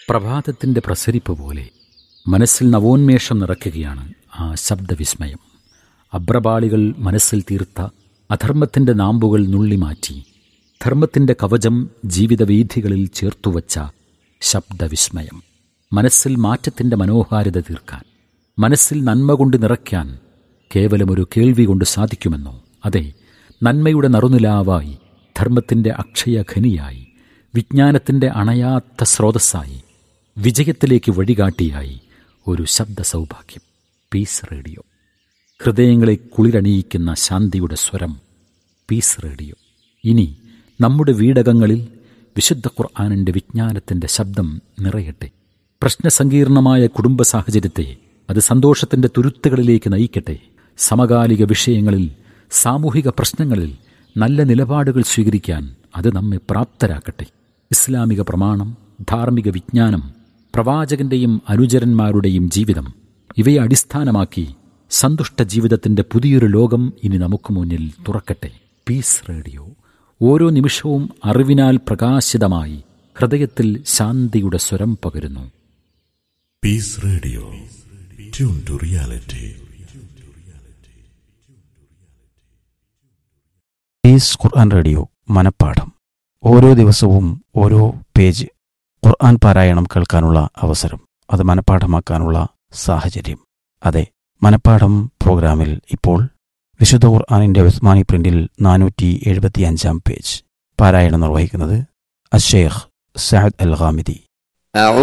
പ്രഭാതത്തിൻ്റെ പ്രസരിപ്പ് പോലെ മനസ്സിൽ നവോന്മേഷം നിറയ്ക്കുകയാണ് ആ ശബ്ദവിസ്മയം അബ്രപാളികൾ മനസ്സിൽ തീർത്ത അധർമ്മത്തിൻ്റെ നാമ്പുകൾ നുള്ളിമാറ്റി ധർമ്മത്തിൻ്റെ കവചം ജീവിതവീഥികളിൽ ചേർത്തുവച്ച ശബ്ദവിസ്മയം മനസ്സിൽ മാറ്റത്തിൻ്റെ മനോഹാരിത തീർക്കാൻ മനസ്സിൽ നന്മ കൊണ്ട് നിറയ്ക്കാൻ കേവലമൊരു കേൾവി കൊണ്ട് സാധിക്കുമെന്നോ അതെ നന്മയുടെ നറുനിലാവായി ധർമ്മത്തിൻ്റെ അക്ഷയഖനിയായി വിജ്ഞാനത്തിൻ്റെ അണയാത്ത സ്രോതസ്സായി വിജയത്തിലേക്ക് വഴികാട്ടിയായി ഒരു ശബ്ദ സൗഭാഗ്യം പീസ് റേഡിയോ ഹൃദയങ്ങളെ കുളിരണിയിക്കുന്ന ശാന്തിയുടെ സ്വരം പീസ് റേഡിയോ ഇനി നമ്മുടെ വീടകങ്ങളിൽ വിശുദ്ധ ഖുർആാനിൻ്റെ വിജ്ഞാനത്തിൻ്റെ ശബ്ദം നിറയട്ടെ പ്രശ്നസങ്കീർണമായ കുടുംബ സാഹചര്യത്തെ അത് സന്തോഷത്തിൻ്റെ തുരുത്തുകളിലേക്ക് നയിക്കട്ടെ സമകാലിക വിഷയങ്ങളിൽ സാമൂഹിക പ്രശ്നങ്ങളിൽ നല്ല നിലപാടുകൾ സ്വീകരിക്കാൻ അത് നമ്മെ പ്രാപ്തരാക്കട്ടെ ഇസ്ലാമിക പ്രമാണം ധാർമ്മിക വിജ്ഞാനം പ്രവാചകന്റെയും അനുചരന്മാരുടെയും ജീവിതം ഇവയെ അടിസ്ഥാനമാക്കി സന്തുഷ്ട ജീവിതത്തിന്റെ പുതിയൊരു ലോകം ഇനി നമുക്ക് മുന്നിൽ തുറക്കട്ടെ പീസ് റേഡിയോ ഓരോ നിമിഷവും അറിവിനാൽ പ്രകാശിതമായി ഹൃദയത്തിൽ ശാന്തിയുടെ സ്വരം പകരുന്നു Peace Radio. Tune to reality. Peace Quran radio മനപ്പാഠം ഓരോ ദിവസവും ഓരോ പേജ് ഖുർആൻ പാരായണം കേൾക്കാനുള്ള അവസരം അത് മനപ്പാഠമാക്കാനുള്ള സാഹചര്യം അതെ മനപ്പാഠം പ്രോഗ്രാമിൽ ഇപ്പോൾ വിശുദ്ധ ഖുർആാനിന്റെ ഉസ്മാനി പ്രിന്റിൽ നാനൂറ്റി എഴുപത്തിയഞ്ചാം പേജ് പാരായണം നിർവഹിക്കുന്നത് അഷേഖ് സഅദ് അൽ ഖാമിദി أعوذ